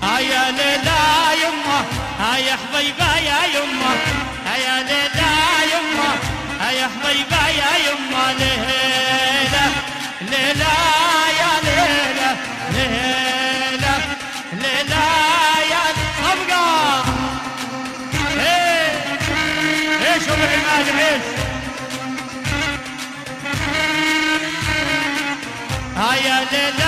هيا ليلى يمه هيا حبيبه يا يمه هيا ليلى يمه هيا حبيبه يا يمه ليلى ليلى يا ليلى ليلى ليلى يا صبقه ايه ايش ابو عماد عيش هيا ليلى